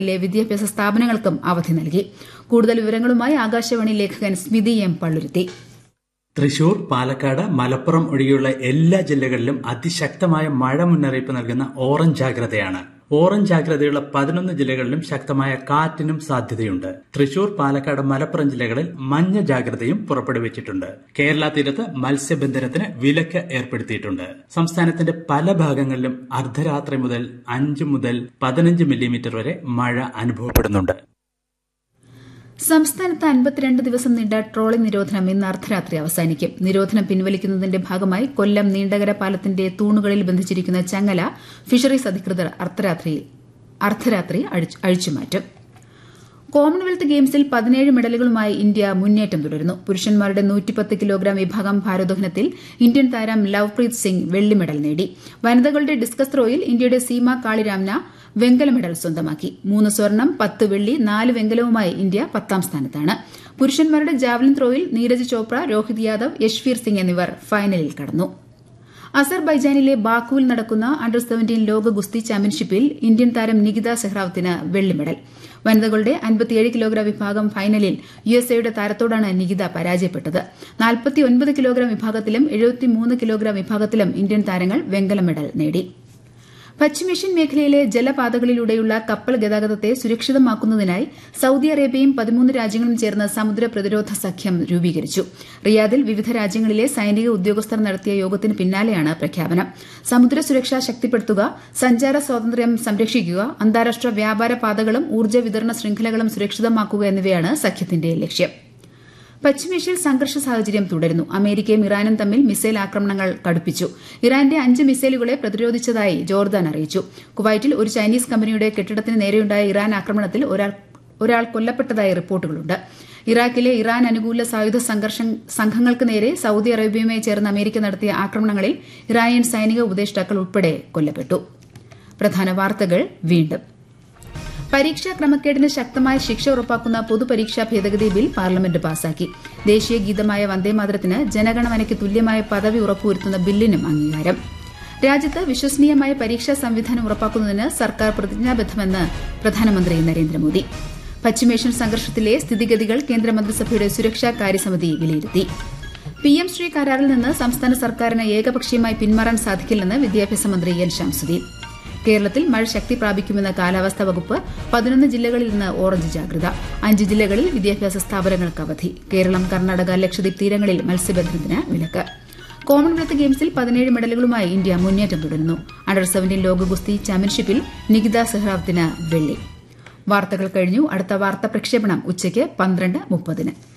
ജില്ലകളിലെ വിദ്യാഭ്യാസ സ്ഥാപനങ്ങൾക്കും അവധി നൽകി കൂടുതൽ വിവരങ്ങളുമായി ആകാശവാണി ലേഖകൻ സ്മിതി എം പള്ളുരുത്തി തൃശൂർ പാലക്കാട് മലപ്പുറം ഒഴികെയുള്ള എല്ലാ ജില്ലകളിലും അതിശക്തമായ മഴ മുന്നറിയിപ്പ് നൽകുന്ന ഓറഞ്ച് ജാഗ്രതയാണ് ഓറഞ്ച് ജാഗ്രതയുള്ള പതിനൊന്ന് ജില്ലകളിലും ശക്തമായ കാറ്റിനും സാധ്യതയുണ്ട് തൃശൂർ പാലക്കാട് മലപ്പുറം ജില്ലകളിൽ മഞ്ഞ ജാഗ്രതയും പുറപ്പെടുവിച്ചിട്ടുണ്ട് കേരള തീരത്ത് മത്സ്യബന്ധനത്തിന് വിലക്ക് ഏർപ്പെടുത്തിയിട്ടുണ്ട് സംസ്ഥാനത്തിന്റെ പല ഭാഗങ്ങളിലും അർദ്ധരാത്രി മുതൽ അഞ്ച് മുതൽ പതിനഞ്ച് മില്ലിമീറ്റർ വരെ മഴ അനുഭവപ്പെടുന്നുണ്ട് സംസ്ഥാനത്ത് അൻപത്തിരണ്ട് ദിവസം നീണ്ട ട്രോളിംഗ് നിരോധനം ഇന്ന് അർദ്ധരാത്രി അവസാനിക്കും നിരോധനം പിൻവലിക്കുന്നതിന്റെ ഭാഗമായി കൊല്ലം നീണ്ടകര പാലത്തിന്റെ തൂണുകളിൽ ബന്ധിച്ചിരിക്കുന്ന ചങ്ങല ഫിഷറീസ് അധികൃതർ അർദ്ധരാത്രി അഴിച്ചുമാറ്റും കോമൺവെൽത്ത് ഗെയിംസിൽ പതിനേഴ് മെഡലുകളുമായി ഇന്ത്യ മുന്നേറ്റം തുടരുന്നു പുരുഷന്മാരുടെ നൂറ്റിപ്പത്ത് കിലോഗ്രാം വിഭാഗം ഭാരോദ്വഹനത്തിൽ ഇന്ത്യൻ താരം ലവ്പ്രീത് സിംഗ് വെള്ളി മെഡൽ നേടി വനിതകളുടെ ഡിസ്കസ് ത്രോയിൽ ഇന്ത്യയുടെ സീമ കാളിരാംന വെങ്കല മെഡൽ സ്വന്തമാക്കി മൂന്ന് സ്വർണം പത്ത് വെള്ളി നാല് വെങ്കലവുമായി ഇന്ത്യ പത്താം സ്ഥാനത്താണ് പുരുഷന്മാരുടെ ജാവലിൻ ത്രോയിൽ നീരജ് ചോപ്ര രോഹിത് യാദവ് യശ്വീർ സിംഗ് എന്നിവർ ഫൈനലിൽ കടന്നു അസർബൈജാനിലെ ബാക്കുവിൽ നടക്കുന്ന അണ്ടർ സെവന്റീൻ ലോക ഗുസ്തി ചാമ്പ്യൻഷിപ്പിൽ ഇന്ത്യൻ താരം നികിത സെഹ്റാവത്തിന് വെള്ളി മെഡൽ വനിതകളുടെ അൻപത്തിയേഴ് കിലോഗ്രാം വിഭാഗം ഫൈനലിൽ യുഎസ്എയുടെ താരത്തോടാണ് നികിത പരാജയപ്പെട്ടത് നാൽപ്പത്തിയൊൻപത് കിലോഗ്രാം വിഭാഗത്തിലും എഴുപത്തിമൂന്ന് കിലോഗ്രാം വിഭാഗത്തിലും ഇന്ത്യൻ താരങ്ങൾ വെങ്കല മെഡൽ നേടി പശ്ചിമേഷ്യൻ മേഖലയിലെ ജലപാതകളിലൂടെയുള്ള കപ്പൽ ഗതാഗതത്തെ സുരക്ഷിതമാക്കുന്നതിനായി സൌദി അറേബ്യയും പതിമൂന്ന് രാജ്യങ്ങളും ചേർന്ന് സമുദ്ര പ്രതിരോധ സഖ്യം രൂപീകരിച്ചു റിയാദിൽ വിവിധ രാജ്യങ്ങളിലെ സൈനിക ഉദ്യോഗസ്ഥർ നടത്തിയ യോഗത്തിന് പിന്നാലെയാണ് പ്രഖ്യാപനം സമുദ്ര സുരക്ഷ ശക്തിപ്പെടുത്തുക സഞ്ചാര സ്വാതന്ത്ര്യം സംരക്ഷിക്കുക അന്താരാഷ്ട്ര വ്യാപാര പാതകളും ഊർജ്ജ വിതരണ ശൃംഖലകളും സുരക്ഷിതമാക്കുക എന്നിവയാണ് സഖ്യത്തിന്റെ ലക്ഷ്യം പശ്ചിമേഷ്യയിൽ സംഘർഷ സാഹചര്യം തുടരുന്നു അമേരിക്കയും ഇറാനും തമ്മിൽ മിസൈൽ ആക്രമണങ്ങൾ കടുപ്പിച്ചു ഇറാന്റെ അഞ്ച് മിസൈലുകളെ പ്രതിരോധിച്ചതായി ജോർദാൻ അറിയിച്ചു കുവൈറ്റിൽ ഒരു ചൈനീസ് കമ്പനിയുടെ കെട്ടിടത്തിന് നേരെയുണ്ടായ ഇറാൻ ആക്രമണത്തിൽ ഒരാൾ കൊല്ലപ്പെട്ടതായി റിപ്പോർട്ടുകളുണ്ട് ഇറാഖിലെ ഇറാൻ അനുകൂല സായുധ സംഘങ്ങൾക്ക് നേരെ സൌദി അറേബ്യയുമായി ചേർന്ന് അമേരിക്ക നടത്തിയ ആക്രമണങ്ങളിൽ ഇറാനിയൻ സൈനിക ഉപദേഷ്ടാക്കൾ ഉൾപ്പെടെ കൊല്ലപ്പെട്ടു പ്രധാന വാർത്തകൾ വീണ്ടും പരീക്ഷാ ക്രമക്കേടിന് ശക്തമായ ശിക്ഷ ഉറപ്പാക്കുന്ന പൊതുപരീക്ഷാ ഭേദഗതി ബിൽ പാർലമെന്റ് പാസാക്കി ദേശീയ ഗീതമായ വന്ദേമാതരത്തിന് ജനഗണമനയ്ക്ക് തുല്യമായ പദവി ഉറപ്പുവരുത്തുന്ന ബില്ലിനും അംഗീകാരം രാജ്യത്ത് വിശ്വസനീയമായ പരീക്ഷാ സംവിധാനം ഉറപ്പാക്കുന്നതിന് സർക്കാർ പ്രതിജ്ഞാബദ്ധമെന്ന് പ്രധാനമന്ത്രി നരേന്ദ്രമോദി പശ്ചിമേഷ്യൻ സംഘർഷത്തിലെ സ്ഥിതിഗതികൾ കേന്ദ്രമന്ത്രിസഭയുടെ സുരക്ഷാ കാര്യസമിതി വിലയിരുത്തി പി എം ശ്രീ കരാറിൽ നിന്ന് സംസ്ഥാന സർക്കാരിന് ഏകപക്ഷീയമായി പിന്മാറാൻ സാധിക്കില്ലെന്ന് വിദ്യാഭ്യാസ മന്ത്രി എൻ ശംസുദ്ദീൻ കേരളത്തിൽ മഴ ശക്തി പ്രാപിക്കുമെന്ന കാലാവസ്ഥാ വകുപ്പ് പതിനൊന്ന് ജില്ലകളിൽ നിന്ന് ഓറഞ്ച് ജാഗ്രത അഞ്ച് ജില്ലകളിൽ വിദ്യാഭ്യാസ സ്ഥാപനങ്ങൾക്ക് അവധി കേരളം കർണാടക ലക്ഷദ്വീപ് തീരങ്ങളിൽ മത്സ്യബന്ധനത്തിന് വിലക്ക് കോമൺവെൽത്ത് ഗെയിംസിൽ പതിനേഴ് മെഡലുകളുമായി ഇന്ത്യ മുന്നേറ്റം തുടരുന്നു അണ്ടർ സെവന്റീൻ ലോക ഗുസ്തി ചാമ്പ്യൻഷിപ്പിൽ നികിത സെഹ്റാവത്തിന് വെള്ളി വാർത്തകൾ കഴിഞ്ഞു അടുത്ത വാർത്താ പ്രക്ഷേപണം ഉച്ചയ്ക്ക് പന്ത്രണ്ട് മുപ്പതിന്